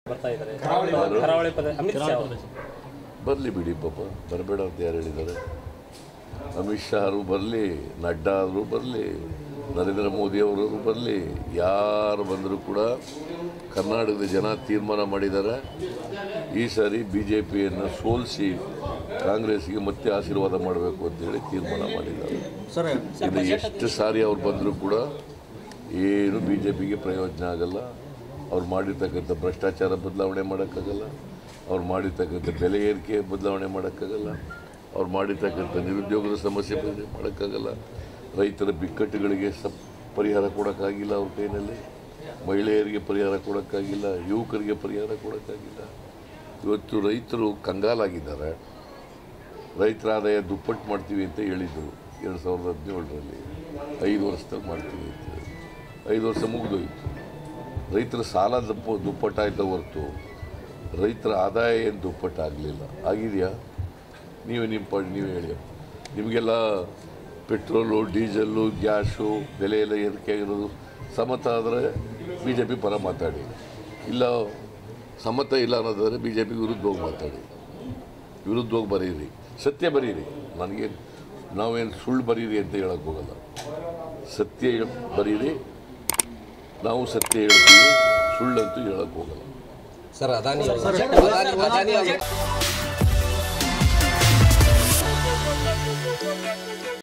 ಬರ್ತಾ ಇದ್ದಾರೆ ಕರಾವಳಿ ಪದ ಅಮಿತ್ ಶಾ ಅವರು. ಬರಲಿ ಬಿಡಿ ಪಾಪ ಬರಬೇಡ ಅಂತ ಯಾರು ಹೇಳಿದ್ದಾರೆ ಅಮಿತ್ ಶಾ ಅವರು ಬರಲಿ ನಡ್ಡಾ ಆದರೂ ಬರಲಿ ನರೇಂದ್ರ ಮೋದಿ ಅವರು ಬರಲಿ ಯಾರು ಬಂದರೂ ಕೂಡ ಕರ್ನಾಟಕದ ಜನ ತೀರ್ಮಾನ ಮಾಡಿದ್ದಾರೆ ಈ ಸಾರಿ ಬಿ ಜೆ ಪಿಯನ್ನು ಸೋಲಿಸಿ ಕಾಂಗ್ರೆಸ್ಗೆ ಮತ್ತೆ ಆಶೀರ್ವಾದ ಮಾಡಬೇಕು ಅಂತೇಳಿ ತೀರ್ಮಾನ ಮಾಡಿದ್ದಾರೆ ಸರ್ ಇದು ಎಷ್ಟು ಸಾರಿ ಅವ್ರು ಬಂದರೂ ಕೂಡ ಏನು ಬಿ ಜೆ ಪಿಗೆ ಪ್ರಯೋಜನ ಆಗಲ್ಲ ಅವ್ರು ಮಾಡಿರ್ತಕ್ಕಂಥ ಭ್ರಷ್ಟಾಚಾರ ಬದಲಾವಣೆ ಮಾಡೋಕ್ಕಾಗಲ್ಲ ಅವ್ರು ಮಾಡಿರ್ತಕ್ಕಂಥ ಬೆಲೆ ಏರಿಕೆ ಬದಲಾವಣೆ ಮಾಡೋಕ್ಕಾಗಲ್ಲ ಅವ್ರು ಮಾಡಿರ್ತಕ್ಕಂಥ ನಿರುದ್ಯೋಗದ ಸಮಸ್ಯೆ ಬದಲು ಮಾಡೋಕ್ಕಾಗಲ್ಲ ರೈತರ ಬಿಕ್ಕಟ್ಟುಗಳಿಗೆ ಸ ಪರಿಹಾರ ಕೊಡೋಕ್ಕಾಗಿಲ್ಲ ಅವ್ರ ಕೈನಲ್ಲಿ ಮಹಿಳೆಯರಿಗೆ ಪರಿಹಾರ ಕೊಡೋಕ್ಕಾಗಿಲ್ಲ ಯುವಕರಿಗೆ ಪರಿಹಾರ ಕೊಡೋಕ್ಕಾಗಿಲ್ಲ ಇವತ್ತು ರೈತರು ಕಂಗಾಲಾಗಿದ್ದಾರೆ ರೈತರ ಆದಾಯ ದುಪ್ಪಟ್ಟು ಮಾಡ್ತೀವಿ ಅಂತ ಹೇಳಿದರು ಎರಡು ಸಾವಿರದ ಹದಿನೇಳರಲ್ಲಿ ಐದು ವರ್ಷದಲ್ಲಿ ಮಾಡ್ತೀವಿ ಅಂತ ಹೇಳಿ. ಐದು ವರ್ಷ ಮುಗಿದೋಯ್ತು ರೈತರ ಸಾಲ ದಪ್ಪ ದುಪ್ಪಟ್ಟಾಯ್ತ ಹೊರತು ರೈತರ ಆದಾಯ ಏನು ದುಪ್ಪಟ್ಟಾಗಲಿಲ್ಲ ಆಗಿದೆಯಾ ನೀವೇ ನಿಮ್ಮ ಪಾಡಿ ನೀವೇ ಹೇಳಿ ನಿಮಗೆಲ್ಲ ಪೆಟ್ರೋಲು ಡೀಸೆಲ್ಲು ಗ್ಯಾಸು ಬೆಲೆ ಎಲ್ಲ ಏರಿಕೆ ಆಗಿರೋದು ಸಮತ ಆದರೆ ಬಿ ಜೆ ಪಿ ಪರ ಮಾತಾಡಿ ಇಲ್ಲ ಸಮತ ಇಲ್ಲ ಅನ್ನೋದಾದರೆ ಬಿ ಜೆ ಪಿ ವಿರುದ್ಧವಾಗಿ ಮಾತಾಡಿ ವಿರುದ್ಧವಾಗಿ ಬರೀರಿ ಸತ್ಯ ಬರೀರಿ ನನಗೆ ನಾವೇನು ಸುಳ್ಳು ಬರೀರಿ ಅಂತ ಹೇಳಕ್ಕೆ ಹೋಗಲ್ಲ ಸತ್ಯ ಹೇಳ್- ಬರೀರಿ ನಾವು ಸತ್ಯ ಹೇಳ್ತೀವಿ ಸುಳ್ಳಂತೂ ಹೇಳಕ್ಕೆ ಹೋಗಲ್ಲ ಸರ್ ಅದಾನಿ ಅದಾನಿ ಅದಾನಿ ಅವ್ರು-